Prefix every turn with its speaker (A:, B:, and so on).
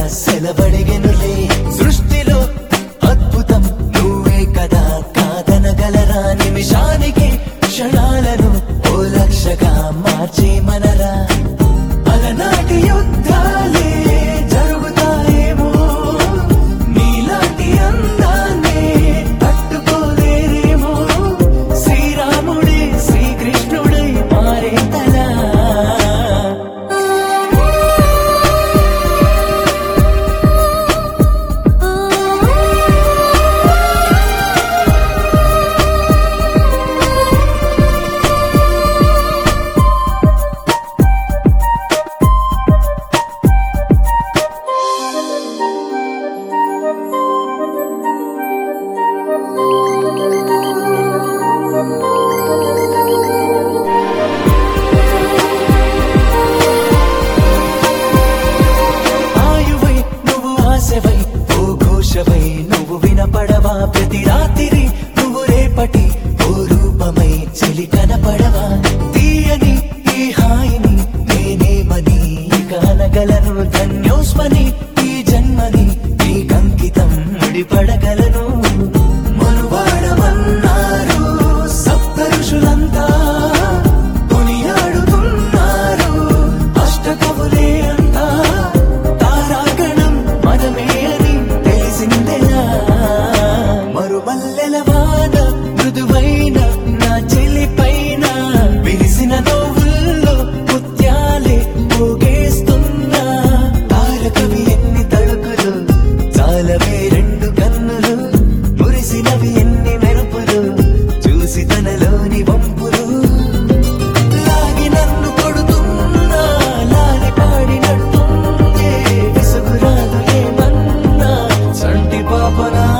A: సెలవడిగెనులే సృష్టిలో అద్భుతం నువ్వే కదా కాదనగలరా నిమిషానికి క్షణాలను ఓ లక్షగా మార్చే మనరా అలనాటి యుద్ధాలే జరుగుతాయేమో నీలాంటి అందాన్నే తట్టుకోలేరేమో శ్రీరాముడే శ్రీకృష్ణుడై మారే తలా ఆయువై నువ్వు ఆశవై ఓ ఘోషవై నువ్వు వినపడవా ప్రతి రాత్రి నువ్వు రేపటి ఓ రూపమై చెలి కనపడవా తీయని ఈ హాయిని నేనేమని కానగలను ధన్యోస్మని ఈ జన్మని ఈ కంకితం ముడిపడగలను మనువాడమన్నారు సప్త ఋషులంతా కొనియాడుతున్నారు అష్టకవులే అంతా తారాగణం మనమే అని తెలిసిందెలా మరుమల్లెల వాన మృదువైన నా చెలి పైన విరిసిన నవ్వుల్లో ముత్యాలే పోగేస్తున్నా తారకవి ఎన్ని తడుకులు చాలవే రెండు కన్నులు మురిసినవి ఎన్ని మెరుపులు చూసి తనలోని వంపులు లాగి నన్ను కొడుతున్నా లాలి పాడినట్టుందే విసుగురాదు ఏమన్నా సంటి పాపనా